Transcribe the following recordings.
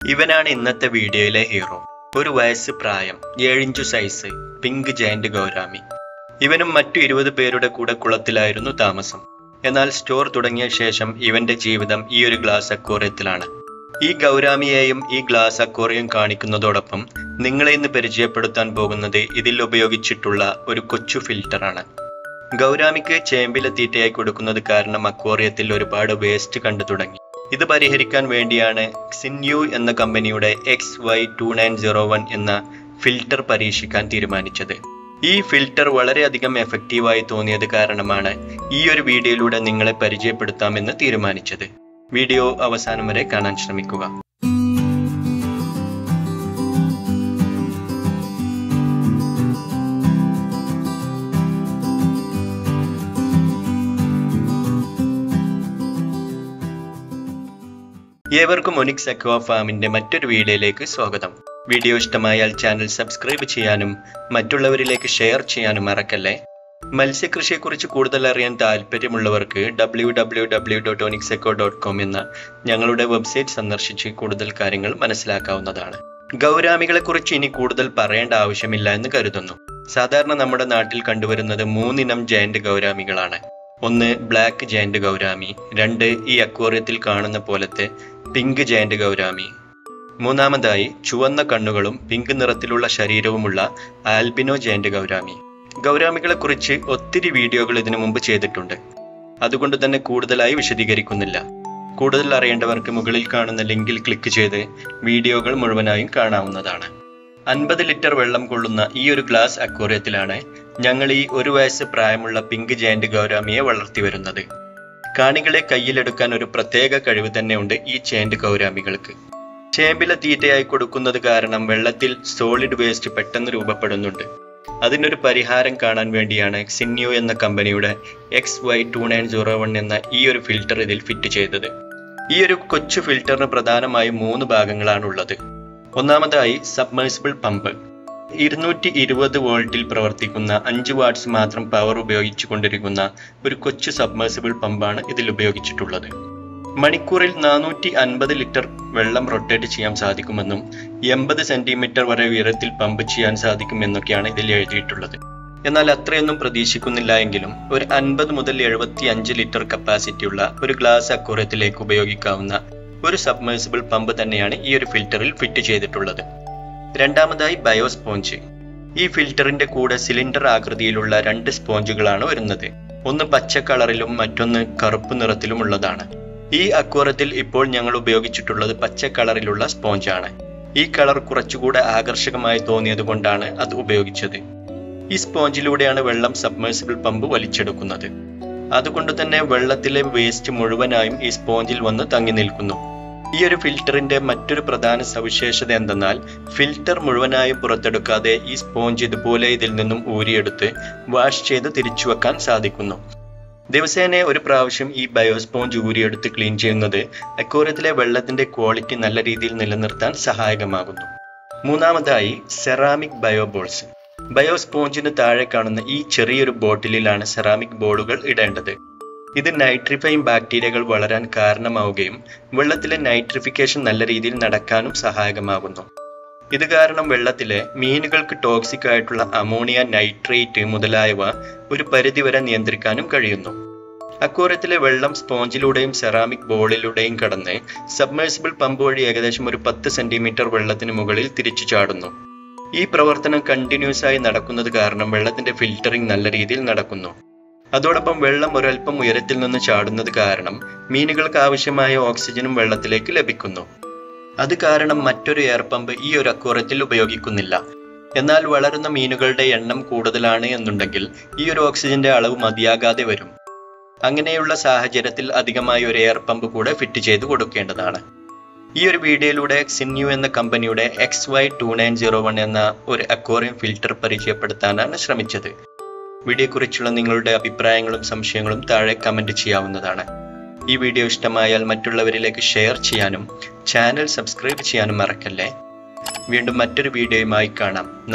ഇവനാണ് ഇന്നത്തെ വീഡിയോയിലെ ഹീറോ ഒരു വയസ്സ് പ്രായം ഏഴിഞ്ചു സൈസ് പിങ്ക് ജയന്റ് ഗൗരാമി ഇവനും മറ്റു ഇരുപത് പേരുടെ കൂടെ കുളത്തിലായിരുന്നു താമസം എന്നാൽ സ്റ്റോർ തുടങ്ങിയ ശേഷം ഇവന്റെ ജീവിതം ഈ ഒരു ഗ്ലാസ് അക്വേറിയത്തിലാണ് ഈ ഗൗരാമിയെയും ഈ ഗ്ലാസ് അക്വേറിയം കാണിക്കുന്നതോടൊപ്പം നിങ്ങളെ ഇന്ന് പരിചയപ്പെടുത്താൻ പോകുന്നത് ഇതിൽ ഉപയോഗിച്ചിട്ടുള്ള ഒരു കൊച്ചു ഫിൽറ്ററാണ് ഗൗരാമിക്ക് ചേമ്പിലെ തീറ്റയായി കൊടുക്കുന്നത് കാരണം അക്വേറിയത്തിൽ ഒരുപാട് വേസ്റ്റ് കണ്ടു തുടങ്ങി ഇത് പരിഹരിക്കാൻ വേണ്ടിയാണ് സിൻയു എന്ന കമ്പനിയുടെ X Y two nine zero one എന്ന ഫിൽറ്റർ പരീക്ഷിക്കാൻ തീരുമാനിച്ചത് ഈ ഫിൽറ്റർ വളരെയധികം എഫക്റ്റീവായി തോന്നിയത് കാരണമാണ് ഈ ഒരു വീഡിയോയിലൂടെ നിങ്ങളെ പരിചയപ്പെടുത്താമെന്ന് തീരുമാനിച്ചത് വീഡിയോ അവസാനം വരെ കാണാൻ ശ്രമിക്കുക ഏവർക്കും ഒനിക്സ് അക്വാ ഫാമിന്റെ മറ്റൊരു വീഡിയോയിലേക്ക് സ്വാഗതം വീഡിയോ ഇഷ്ടമായാൽ ചാനൽ സബ്സ്ക്രൈബ് ചെയ്യാനും മറ്റുള്ളവരിലേക്ക് ഷെയർ ചെയ്യാനും മറക്കല്ലേ മത്സ്യകൃഷിയെക്കുറിച്ച് കൂടുതൽ അറിയാൻ താല്പര്യമുള്ളവർക്ക് W W W dot Onyx aqua dot com എന്ന ഞങ്ങളുടെ വെബ്സൈറ്റ് സന്ദർശിച്ച് കൂടുതൽ കാര്യങ്ങൾ മനസ്സിലാക്കാവുന്നതാണ് ഗൗരാമികളെ കുറിച്ച് ഇനി കൂടുതൽ പറയേണ്ട ആവശ്യമില്ല എന്ന് കരുതുന്നു സാധാരണ നമ്മുടെ നാട്ടിൽ കണ്ടുവരുന്നത് മൂന്നിനം ജയന്റ് ഗൗരാമികളാണ് ഒന്ന് ബ്ലാക്ക് ജയന്റ് ഗൗരാമി രണ്ട് ഈ അക്വേറിയത്തിൽ കാണുന്ന പോലത്തെ പിങ്ക് ജയന്റ് ഗൗരാമി മൂന്നാമതായി ചുവന്ന കണ്ണുകളും പിങ്ക് നിറത്തിലുള്ള ശരീരവുമുള്ള ആൽബിനോ ജയന്റ് ഗൗരാമി ഗൗരാമികളെ കുറിച്ച് ഒത്തിരി വീഡിയോകൾ ഇതിനു മുമ്പ് ചെയ്തിട്ടുണ്ട് അതുകൊണ്ട് തന്നെ കൂടുതലായി വിശദീകരിക്കുന്നില്ല കൂടുതൽ അറിയേണ്ടവർക്ക് മുകളിൽ കാണുന്ന ലിങ്കിൽ ക്ലിക്ക് ചെയ്ത് വീഡിയോകൾ മുഴുവനായും കാണാവുന്നതാണ് അൻപത് ലിറ്റർ വെള്ളം കൊള്ളുന്ന ഈ ഒരു ഗ്ലാസ് അക്വേറിയത്തിലാണ് ഞങ്ങൾ ഈ ഒരു വയസ്സ് പ്രായമുള്ള പിങ്ക് ജയന്റ് ഗൗരാമിയെ വളർത്തി വരുന്നത് കാണികളെ കയ്യിലെടുക്കാൻ ഒരു പ്രത്യേക കഴിവ് തന്നെയുണ്ട് ഈ ചേന്റ് ഗൗരാമികൾക്ക് ചേമ്പിലെ തീറ്റയായി കൊടുക്കുന്നത് കാരണം വെള്ളത്തിൽ സോളിഡ് വേസ്റ്റ് പെട്ടെന്ന് രൂപപ്പെടുന്നുണ്ട് അതിനൊരു പരിഹാരം കാണാൻ വേണ്ടിയാണ് സിന്യു എന്ന കമ്പനിയുടെ X Y two nine zero one എന്ന ഈ ഒരു ഫിൽറ്റർ ഇതിൽ ഫിറ്റ് ചെയ്തത് ഈ ഒരു കൊച്ചു ഫിൽറ്ററിന് പ്രധാനമായും മൂന്ന് ഭാഗങ്ങളാണ് ഉള്ളത് ഒന്നാമതായി സബ്മേഴ്സിബിൾ പമ്പ് ഇരുന്നൂറ്റി ഇരുപത് വോൾട്ടിൽ പ്രവർത്തിക്കുന്ന അഞ്ച് വാട്ട്സ് മാത്രം പവർ ഉപയോഗിച്ചു കൊണ്ടിരിക്കുന്ന ഒരു കൊച്ചു സബ്മേഴ്സിബിൾ പമ്പാണ് ഇതിൽ ഉപയോഗിച്ചിട്ടുള്ളത് മണിക്കൂറിൽ നാനൂറ്റി അൻപത് ലിറ്റർ വെള്ളം റൊട്ടേറ്റ് ചെയ്യാൻ സാധിക്കുമെന്നും എൺപത് സെന്റിമീറ്റർ വരെ ഉയരത്തിൽ പമ്പ് ചെയ്യാൻ സാധിക്കുമെന്നൊക്കെയാണ് ഇതിൽ എഴുതിയിട്ടുള്ളത് എന്നാൽ അത്രയൊന്നും പ്രതീക്ഷിക്കുന്നില്ല എങ്കിലും ഒരു അൻപത് മുതൽ എഴുപത്തി അഞ്ച് ലിറ്റർ കപ്പാസിറ്റിയുള്ള ഒരു ഗ്ലാസ് അക്വേറിയത്തിലേക്ക് ഉപയോഗിക്കാവുന്ന ഒരു സബ്മേഴ്സിബിൾ പമ്പ് തന്നെയാണ് ഈ ഒരു ഫിൽറ്ററിൽ ഫിറ്റ് ചെയ്തിട്ടുള്ളത് രണ്ടാമതായി ബയോ സ്പോഞ്ച് ഈ ഫിൽറ്ററിന്റെ കൂടെ സിലിണ്ടർ ആകൃതിയിലുള്ള രണ്ട് സ്പോഞ്ചുകളാണ് വരുന്നത് ഒന്ന് പച്ച കളറിലും മറ്റൊന്ന് കറുപ്പ് നിറത്തിലും ഉള്ളതാണ് ഈ അക്വേറിയത്തിൽ ഇപ്പോൾ ഞങ്ങൾ ഉപയോഗിച്ചിട്ടുള്ളത് പച്ച കളറിലുള്ള സ്പോഞ്ചാണ് ഈ കളർ കുറച്ചുകൂടെ ആകർഷകമായി തോന്നിയത് കൊണ്ടാണ് അത് ഉപയോഗിച്ചത് ഈ സ്പോഞ്ചിലൂടെയാണ് വെള്ളം സബ്മേഴ്സിബിൾ പമ്പ് വലിച്ചെടുക്കുന്നത് അതുകൊണ്ട് തന്നെ വെള്ളത്തിലെ വേസ്റ്റ് മുഴുവനായും ഈ സ്പോഞ്ചിൽ വന്ന് തങ്ങി നിൽക്കുന്നു ഈ ഒരു ഫിൽറ്ററിന്റെ മറ്റൊരു പ്രധാന സവിശേഷത എന്തെന്നാൽ ഫിൽറ്റർ മുഴുവനായും പുറത്തെടുക്കാതെ ഈ സ്പോഞ്ച് ഇതുപോലെ ഇതിൽ നിന്നും ഊരിയെടുത്ത് വാഷ് ചെയ്ത് തിരിച്ചു വെക്കാൻ സാധിക്കുന്നു ദിവസേന ഒരു പ്രാവശ്യം ഈ ബയോ സ്പോഞ്ച് ഊരിയെടുത്ത് ക്ലീൻ ചെയ്യുന്നത് അക്വേറിയത്തിലെ വെള്ളത്തിന്റെ ക്വാളിറ്റി നല്ല രീതിയിൽ നിലനിർത്താൻ സഹായകമാകുന്നു മൂന്നാമതായി സെറാമിക് ബയോ ബോൾസ് ബയോ സ്പോഞ്ചിന് താഴെ കാണുന്ന ഈ ചെറിയൊരു ബോട്ടിലിലാണ് സെറാമിക് ബോളുകൾ ഇടേണ്ടത് ഇത് നൈട്രിഫൈങ് ബാക്ടീരിയകൾ വളരാൻ കാരണമാവുകയും വെള്ളത്തിലെ നൈട്രിഫിക്കേഷൻ നല്ല രീതിയിൽ നടക്കാനും സഹായകമാകുന്നു ഇത് കാരണം വെള്ളത്തിലെ മീനുകൾക്ക് ടോക്സിക് ആയിട്ടുള്ള അമോണിയ നൈട്രേറ്റ് മുതലായവ ഒരു പരിധിവരെ നിയന്ത്രിക്കാനും കഴിയുന്നു അക്വേറിയത്തിലെ വെള്ളം സ്പോഞ്ചിലൂടെയും സെറാമിക് ബോളിലൂടെയും കടന്ന് സബ്മേഴ്സിബിൾ പമ്പ് വഴി ഏകദേശം ഒരു പത്ത് സെന്റിമീറ്റർ വെള്ളത്തിന് മുകളിൽ തിരിച്ചു ചാടുന്നു ഈ പ്രവർത്തനം കണ്ടിന്യൂസ് ആയി നടക്കുന്നത് കാരണം വെള്ളത്തിന്റെ ഫിൽറ്ററിംഗ് നല്ല രീതിയിൽ നടക്കുന്നു അതോടൊപ്പം വെള്ളം ഒരൽപ്പം ഉയരത്തിൽ നിന്ന് ചാടുന്നത് കാരണം മീനുകൾക്ക് ആവശ്യമായ ഓക്സിജനും വെള്ളത്തിലേക്ക് ലഭിക്കുന്നു അത് കാരണം മറ്റൊരു എയർ പമ്പ് ഈ ഒരു അക്വേറിയത്തിൽ ഉപയോഗിക്കുന്നില്ല എന്നാൽ വളരുന്ന മീനുകളുടെ എണ്ണം കൂടുതലാണ് എന്നുണ്ടെങ്കിൽ ഈ ഒരു ഓക്സിജന്റെ അളവ് മതിയാകാതെ വരും അങ്ങനെയുള്ള സാഹചര്യത്തിൽ അധികമായി ഒരു എയർ പമ്പ് കൂടെ ഫിറ്റ് ചെയ്ത് കൊടുക്കേണ്ടതാണ് ഈ ഒരു വീഡിയോയിലൂടെ സിന്യു എന്ന കമ്പനിയുടെ X Y two nine zero one എന്ന ഒരു അക്വേറിയം ഫിൽറ്റർ പരിചയപ്പെടുത്താനാണ് ശ്രമിച്ചത് വീഡിയോയെക്കുറിച്ചുള്ള നിങ്ങളുടെ അഭിപ്രായങ്ങളും സംശയങ്ങളും താഴെ കമന്റ് ചെയ്യാവുന്നതാണ് ഈ വീഡിയോ ഇഷ്ടമായാൽ മറ്റുള്ളവരിലേക്ക് ഷെയർ ചെയ്യാനും ചാനൽ സബ്സ്ക്രൈബ് ചെയ്യാനും മറക്കല്ലേ വീണ്ടും മറ്റൊരു വീഡിയോയുമായി കാണാം നന്ദി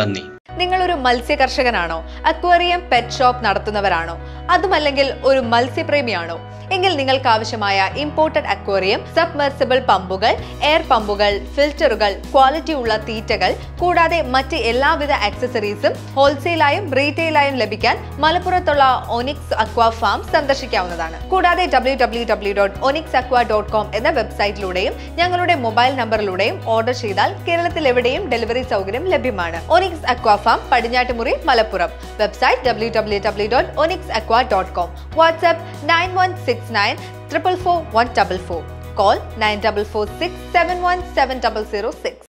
നിങ്ങളൊരു മത്സ്യ കർഷകനാണോ അക്വേറിയം പെറ്റ് ഷോപ്പ് നടത്തുന്നവരാണോ അതുമല്ലെങ്കിൽ ഒരു മത്സ്യപ്രേമിയാണോ എങ്കിൽ നിങ്ങൾക്ക് ആവശ്യമായ ഇമ്പോർട്ടഡ് അക്വേറിയം സബ്മെർസിബിൾ പമ്പുകൾ എയർ പമ്പുകൾ ഫിൽറ്ററുകൾ ക്വാളിറ്റി ഉള്ള തീറ്റകൾ കൂടാതെ മറ്റ് എല്ലാവിധ ആക്സസറീസും ഹോൾസെയിലായും റീറ്റെയിലായും ലഭിക്കാൻ മലപ്പുറത്തുള്ള ഒനിക്സ് അക്വ ഫാം സന്ദർശിക്കാവുന്നതാണ് കൂടാതെ W W W dot Onyx aqua dot com എന്ന വെബ്സൈറ്റിലൂടെയും ഞങ്ങളുടെ മൊബൈൽ നമ്പറിലൂടെയും ഓർഡർ ചെയ്താൽ കേരളത്തിൽ എവിടെയും ഡെലിവറി സൗകര്യം ലഭ്യമാണ് Onyx aqua farm Padinjattumuri Malappuram website W W W dot Onyx aqua dot com WhatsApp nine one six nine triple four one double four call nine double four six seven one seven double zero six